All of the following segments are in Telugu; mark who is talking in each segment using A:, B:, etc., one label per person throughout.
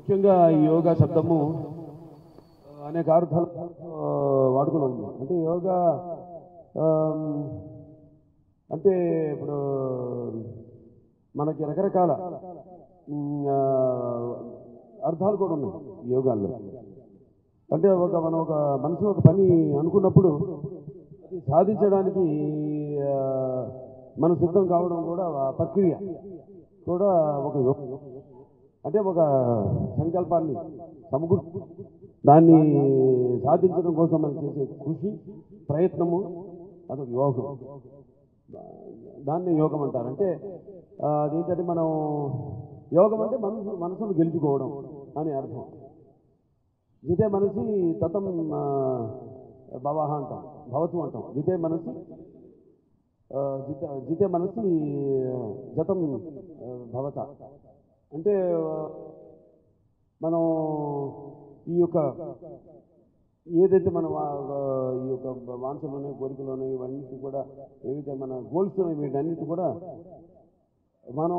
A: ముఖ్యంగా ఈ యోగా శబ్దము అనేక అర్థాలు ఆ, వాడుకలో ఉంది అంటే యోగా ఆమ్, అంటే ఇప్పుడు మనకి రకరకాల ఉమ్, ఆ, అర్థాలు కూడా ఉన్నాయి ఈ యోగాల్లో అంటే ఒక మనం ఒక మనసులో ఒక పని అనుకున్నప్పుడు అది సాధించడానికి ఆ, మనం సిద్ధం కావడం కూడా ఆ ప్రక్రియ కూడా ఒక యోగం అంటే ఒక సంకల్పాన్ని సమకూర్ దాన్ని సాధించడం కోసం మనం చేసే కృషి ప్రయత్నము అదొక యోగం దాన్ని యోగం అంటారు అంటే ఆ, అదేంటంటే మనం యోగం అంటే మనసు మనసును గెలుచుకోవడం అని అర్థం జితే మనసి తతం ఆ, భవహ అంటాం భవతు అంటాం జితే మనసి ఆ, జిత జితే మనసి ఆ, జతం ఆ, భవత అంటే ఆ, మనం ఈ యొక్క ఏదైతే మనం ఆ- ఆ ఈ యొక్క వాంఛలు ఉన్నాయి కోరికలు ఉన్నాయి ఇవన్నీ కూడా ఏవైతే మన గోల్స్ ఉన్నాయి వీటన్నిటి కూడా మనం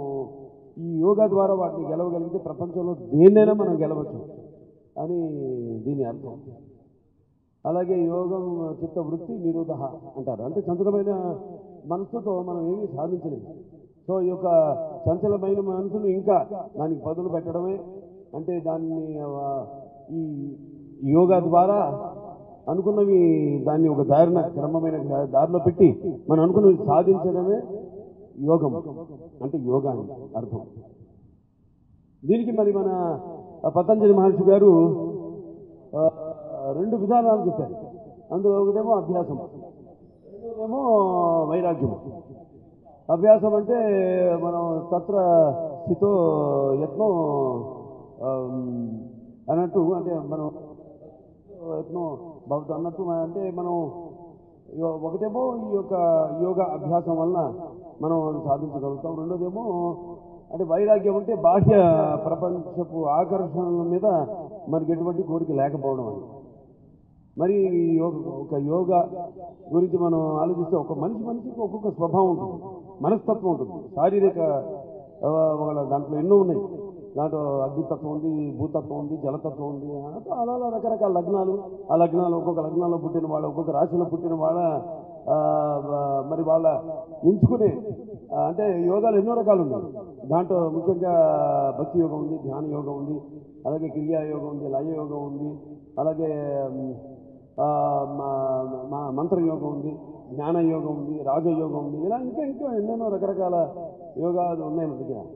A: ఈ యోగా ద్వారా వాటిని గెలవగలిగితే ప్రపంచంలో దేన్నైనా మనం గెలవచ్చు అని దీని అర్థం అలాగే యోగం చిత్త వృత్తి నిరోధ అంటారు అంటే చంచలమైన మనసుతో మనం ఏమీ సాధించలేము సో ఈ యొక్క చంచలమైన మనసును ఇంకా దానికి పదులు పెట్టడమే అంటే దాన్ని ఆ, ఈ యోగా ద్వారా అనుకున్నవి దాన్ని ఒక దారిన క్రమమైన దా- దారిలో పెట్టి మనం అనుకున్నవి సాధించడమే యోగం అంటే యోగా అని అర్థం దీనికి మరి మన పతంజలి మహర్షి గారు ఆ, రెండు విధానాలు చెప్పారు అందులో ఒకటేమో అభ్యాసం రెండోదేమో వైరాగ్యం అభ్యాసం అంటే మనం తత్ర స్థితో యత్నం ఆమ్, అన్నట్టు అంటే మనం యత్నం భవతు అన్నట్టు మన- అంటే మనం యో- ఒకటేమో ఈ యొక్క యోగా అభ్యాసం వలన మనం అవి సాధించగలుగుతాం రెండోదేమో అంటే వైరాగ్యం అంటే బాహ్య ప్రపంచపు ఆకర్షణల మీద మనకి ఎటువంటి కోరిక లేకపోవడం అని మరి ఈ యోగ ఒక యోగా గురించి మనం ఆలోచిస్తే ఒక మనిషి మనిషికి ఒక్కొక్క స్వభావం ఉంటుంది మనస్తత్వం ఉంటుంది శారీరక ఆ, వాళ్ళ దాంట్లో ఎన్నో ఉన్నాయి దాంట్లో అగ్నితత్వం ఉంది భూతత్వం ఉంది జలతత్వం ఉంది అలా అలా అలా రకరకాల లగ్నాలు ఆ లగ్నాలు ఒక్కొక్క లగ్నాల్లో పుట్టిన వాళ్ళ ఒక్కొక్క రాశిలో పుట్టిన వాళ్ళ ఆ, ఆ, మరి వాళ్ళ ఎంచుకునే ఆ, అంటే యోగాలు ఎన్నో రకాలు ఉన్నాయి దాంట్లో ముఖ్యంగా భక్తి యోగం ఉంది ధ్యాన యోగం ఉంది అలాగే క్రియా యోగం ఉంది లయ యోగం ఉంది అలాగే మ్, ఆ, మా- మా మంత్రయోగం ఉంది జ్ఞాన యోగం ఉంది రాజయోగం ఉంది ఇలా ఇంకా ఇంకా ఎన్నెన్నో రకరకాల యోగాలు ఉన్నాయి మన దగ్గర